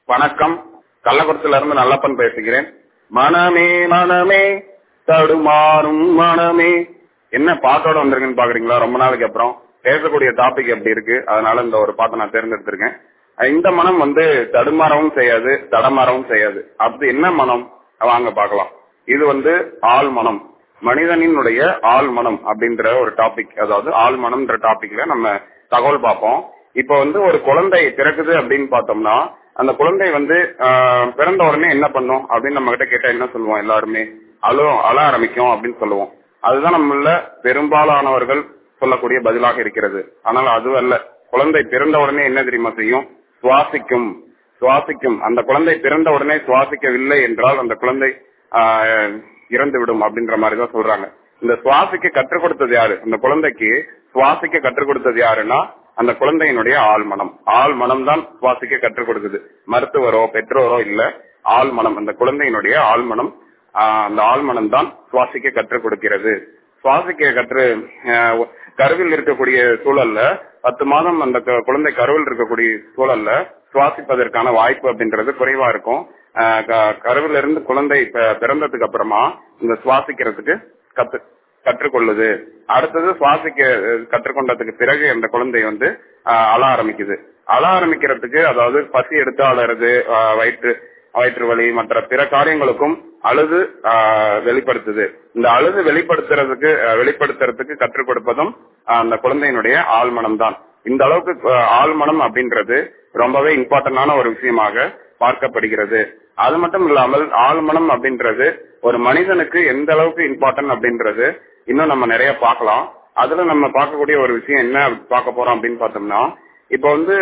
வணக்கம் கள்ளக்குறிச்சியில இருந்து நல்லப்பன் பேசுகிறேன் மனமே மனமே தடுமாறும் மனமே என்ன பாட்டோட வந்திருக்குன்னு பாக்குறீங்களா ரொம்ப நாளைக்கு அப்புறம் பேசக்கூடிய டாபிக் எப்படி இருக்கு அதனால இந்த ஒரு பாட்டை நான் தேர்ந்தெடுத்திருக்கேன் இந்த மனம் வந்து தடுமாறவும் செய்யாது தடமாறவும் செய்யாது அது என்ன மனம் வாங்க பார்க்கலாம் இது வந்து ஆள் மனம் மனிதனினுடைய ஆள் மனம் அப்படின்ற ஒரு டாபிக் அதாவது ஆள் மனம்ன்ற டாபிக்ல நம்ம தகவல் பார்ப்போம் இப்ப வந்து ஒரு குழந்தை பிறக்குது அப்படின்னு பார்த்தோம்னா அந்த குழந்தை வந்து ஆஹ், பிறந்த உடனே என்ன பண்ணும் அப்படின்னு நம்ம கிட்ட கேட்டா என்ன சொல்லுவோம் எல்லாருமே அழும் அழ ஆரம்பிக்கும் அப்படின்னு சொல்லுவோம் அதுதான் நம்மள பெரும்பாலானவர்கள் சொல்லக்கூடிய பதிலாக இருக்கிறது ஆனால் அது அல்ல குழந்தை பிறந்த உடனே என்ன தெரியுமா செய்யும் சுவாசிக்கும் சுவாசிக்கும் அந்த குழந்தை பிறந்த உடனே சுவாசிக்கவில்லை என்றால் அந்த குழந்தை ஆஹ், இறந்து விடும் அப்படின்ற மாதிரி தான் சொல்றாங்க இந்த சுவாசிக்க கற்றுக் கொடுத்தது யாரு அந்த குழந்தைக்கு சுவாசிக்க கற்றுக் கொடுத்தது யாருன்னா அந்த குழந்தையினுடைய ஆழ்மனம் ஆழ்மனம் தான் சுவாசிக்க கற்றுக் கொடுக்குது மருத்துவரோ பெற்றோரோ இல்ல ஆழ்மனம் அந்த குழந்தையினுடைய ஆழ்மனம் ஆஹ், அந்த ஆழ்மனம் தான் சுவாசிக்க கற்றுக் கொடுக்கிறது சுவாசிக்க கற்று ஆஹ், கருவில் இருக்கக்கூடிய சூழல்ல பத்து மாதம் அந்த கு- குழந்தை கருவில் இருக்கக்கூடிய சூழல்ல சுவாசிப்பதற்கான வாய்ப்பு அப்படின்றது குறைவா இருக்கும் ஆஹ், க- கருவில இருந்து குழந்தை பி- பிறந்ததுக்கு அப்புறமா இந்த சுவாசிக்கிறதுக்கு கத்து கற்றுக்கொள்ளுது அடுத்தது சுவாசிக்க அஹ், கற்றுக்கொண்டதுக்கு பிறகு அந்த குழந்தை வந்து ஆஹ், அழ ஆரம்பிக்குது அழ ஆரம்பிக்கிறதுக்கு அதாவது பசி எடுத்து அழறது ஆஹ், வயிற்று வயிற்று வலி மற்ற பிற காரியங்களுக்கும் அழுது ஆஹ், வெளிப்படுத்துது இந்த அழுது வெளிப்படுத்துறதுக்கு ஆஹ், வெளிப்படுத்துறதுக்கு கற்றுக் கொடுப்பதும் ஆஹ், அந்த குழந்தையினுடைய ஆழ்மனம் தான் இந்த அளவுக்கு ஆஹ், ஆழ்மனம் அப்படின்றது ரொம்பவே இம்பார்ட்டன்டான ஒரு விஷயமாக பார்க்கப்படுகிறது அது மட்டும் இல்லாமல் ஆழ்மனம் அப்படின்றது ஒரு மனிதனுக்கு எந்த அளவுக்கு இம்பார்ட்டன்ட் அப்படின்றது இன்னும் நம்ம நிறைய பார்க்கலாம் அதுல நம்ம பார்க்கக்கூடிய ஒரு விஷயம் என்ன பார்க்க போறோம் அப்படின்னு பார்த்தோம்னா இப்போ வந்து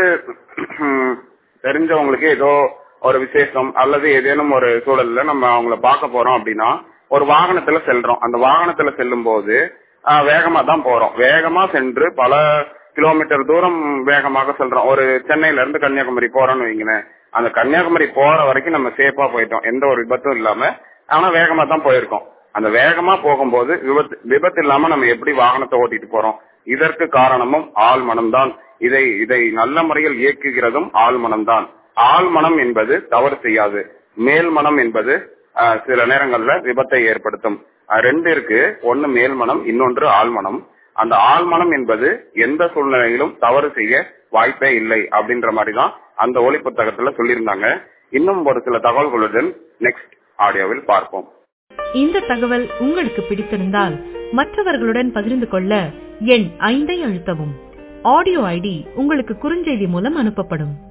தெரிஞ்சவங்களுக்கு ஏதோ ஒரு விசேஷம் அல்லது ஏதேனும் ஒரு சூழல்ல நம்ம அவங்கள பார்க்க போறோம் அப்படின்னா ஒரு வாகனத்துல செல்றோம் அந்த வாகனத்துல செல்லும் போது ஆஹ், வேகமா தான் போறோம் வேகமா சென்று பல கிலோமீட்டர் தூரம் வேகமாக செல்றோம் ஒரு சென்னையில இருந்து கன்னியாகுமரி போறோம்னு வைங்களேன் அந்த கன்னியாகுமரி போற வரைக்கும் நம்ம சேஃபா போயிட்டோம் எந்த ஒரு விபத்தும் இல்லாம ஆனா வேகமா தான் போயிருக்கோம் அந்த வேகமா போகும்போது விபத்து விபத்து இல்லாம நம்ம எப்படி வாகனத்தை ஓட்டிட்டு போறோம் இதற்கு காரணமும் ஆள் மனம்தான் இதை இதை நல்ல முறையில் இயக்குகிறதும் ஆள் மனம்தான் ஆள் மனம் என்பது தவறு செய்யாது மேல் மனம் என்பது ஆஹ், சில நேரங்கள்ல விபத்தை ஏற்படுத்தும் ஆஹ், ரெண்டு இருக்கு ஒன்னு மேல் மனம் இன்னொன்று ஆழ்மனம் அந்த ஆழ்மனம் என்பது எந்த சூழ்நிலையிலும் தவறு செய்ய வாய்ப்பே இல்லை அப்படின்ற மாதிரி தான் அந்த ஒளி புத்தகத்துல சொல்லியிருந்தாங்க இன்னும் ஒரு சில தகவல்களுடன் நெக்ஸ்ட் ஆடியோவில் பார்ப்போம் இந்த தகவல் உங்களுக்கு பிடித்திருந்தால் மற்றவர்களுடன் பகிர்ந்து கொள்ள எண் ஐந்தை அழுத்தவும் ஆடியோ ஐடி உங்களுக்கு குறுஞ்செய்தி மூலம் அனுப்பப்படும்